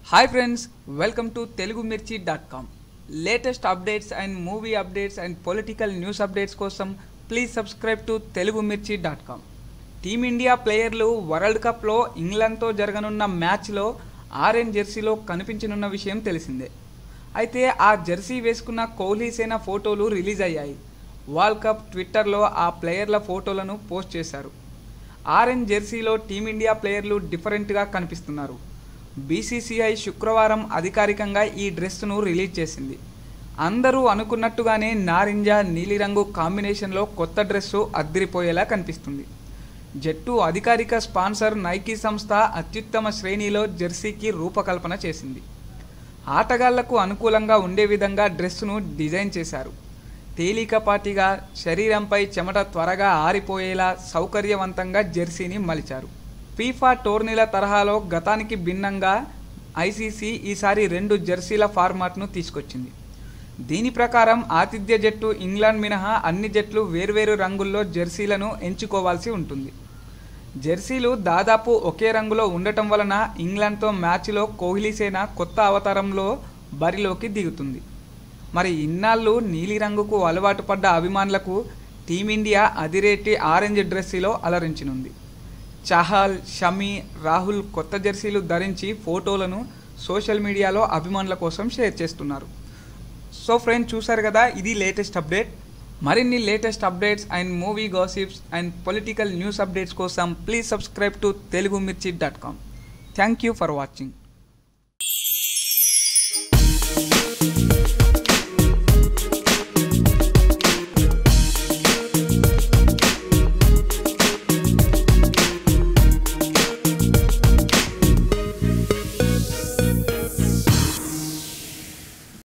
hi friends welcome to Telugu Mirchi dot com latest updates and movie updates and political news updates కోసం please subscribe to Telugu Mirchi dot com team India ప్లేయర్లు world కప్లో ఇంగ్లాండ్తో జరగనున్న మ్యాచ్లో orange జెర్సీలో కనిపించనున్న విషయం తెలిసిందే అయితే ఆ జెర్సీ వేసుకున్న కోహ్లీ సేన ఫోటోలు రిలీజ్ అయ్యాయి వరల్డ్ కప్ ట్విట్టర్లో ఆ ప్లేయర్ల ఫోటోలను పోస్ట్ చేశారు ఆరెంజ్ జెర్సీలో టీమిండియా ప్లేయర్లు డిఫరెంట్గా కనిపిస్తున్నారు బీసీసీఐ శుక్రవారం అధికారికంగా ఈ డ్రెస్ను రిలీజ్ చేసింది అందరూ అనుకున్నట్టుగానే నారింజ నీలిరంగు కాంబినేషన్లో కొత్త డ్రెస్సు అద్దిరిపోయేలా కనిపిస్తుంది జట్టు అధికారిక స్పాన్సర్ నైకీ సంస్థ అత్యుత్తమ శ్రేణిలో జెర్సీకి రూపకల్పన చేసింది ఆటగాళ్లకు అనుకూలంగా ఉండే విధంగా డ్రెస్సును డిజైన్ చేశారు తేలికపాటిగా శరీరంపై చెమట త్వరగా ఆరిపోయేలా సౌకర్యవంతంగా జెర్సీని మలిచారు ఫీఫా టోర్నీల తరహాలో గతానికి భిన్నంగా ఐసీసీ ఈసారి రెండు జెర్సీల ఫార్మాట్ను తీసుకొచ్చింది దీని ప్రకారం ఆతిథ్య జట్టు ఇంగ్లాండ్ మినహా అన్ని జట్లు వేర్వేరు రంగుల్లో జెర్సీలను ఎంచుకోవాల్సి ఉంటుంది జెర్సీలు దాదాపు ఒకే రంగులో ఉండటం వలన ఇంగ్లాండ్తో మ్యాచ్లో కోహ్లీ సేన కొత్త అవతారంలో బరిలోకి దిగుతుంది మరి ఇన్నాళ్ళు నీలిరంగుకు అలవాటు పడ్డ అభిమానులకు టీమిండియా అదిరేటి ఆరెంజ్ డ్రెస్సీలో అలరించనుంది చహల్ షమి రాహుల్ కొత్త జెర్సీలు ధరించి ఫోటోలను సోషల్ మీడియాలో అభిమానుల కోసం షేర్ చేస్తున్నారు సో ఫ్రెండ్స్ చూసారు కదా ఇది లేటెస్ట్ అప్డేట్ మరిన్ని latest updates and movie gossips and political news updates కోసం please subscribe to Telugu Mirchi dot com thank you for watching